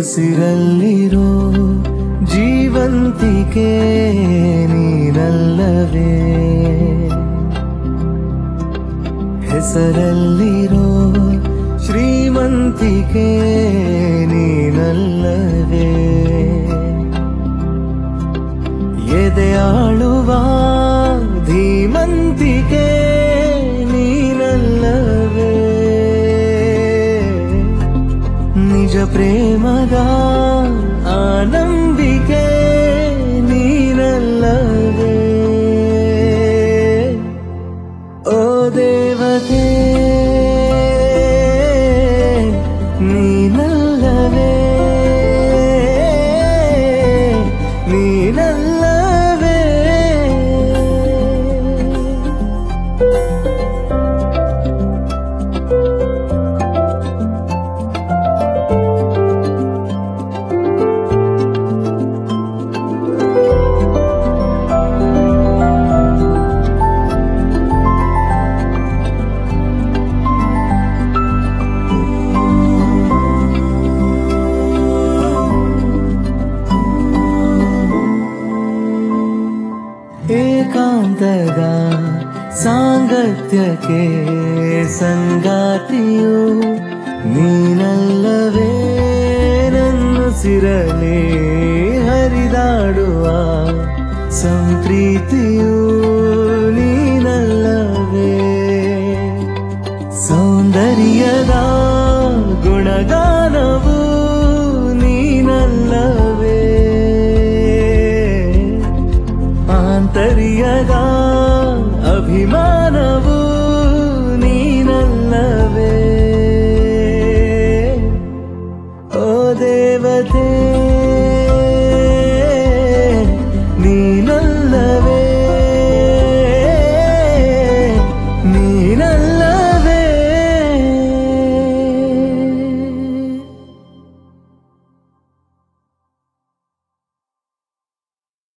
ಉಸಿರಲ್ಲಿರೋ ಜೀವಂತಿಕೆ ನೀನಲ್ಲವೇ ಹೆಸರಲ್ಲಿರೋ ಶ್ರೀಮಂತಿಕೆ ನೀನಲ್ಲವೇ ಎದೆಯಾಳುವ ಧೀಮಂತಿಕೆ ನೀನಲ್ಲವೇ ನಿಜ ಪ್ರೇಮದ ಆನಂಬಿಕೆ ನೀನಲ್ಲವೇ ಓ ದೇವತೆ ನೀನಲ್ಲವೇ ನೀನಲ್ಲವೇ ಏಕಾಂತದ ಸಾಂಗತ್ಯಕ್ಕೆ ಸಂಗಾತಿಯು ನೀನಲ್ಲವೇ ನನ್ನುಸಿರಲಿ ಹರಿದಾಡುವ ಸಂಪ್ರೀತಿಯು ನೀನಲ್ಲವೇ ಸೌಂದರ್ಯದ ಗುಣಗಾನವು ನೀನಲ್ಲವೇ ಆಂತರ್ಯದ ಅಭಿಮಾನವು ನೀನಲ್ಲವೇ ಓ ದೇವತೆ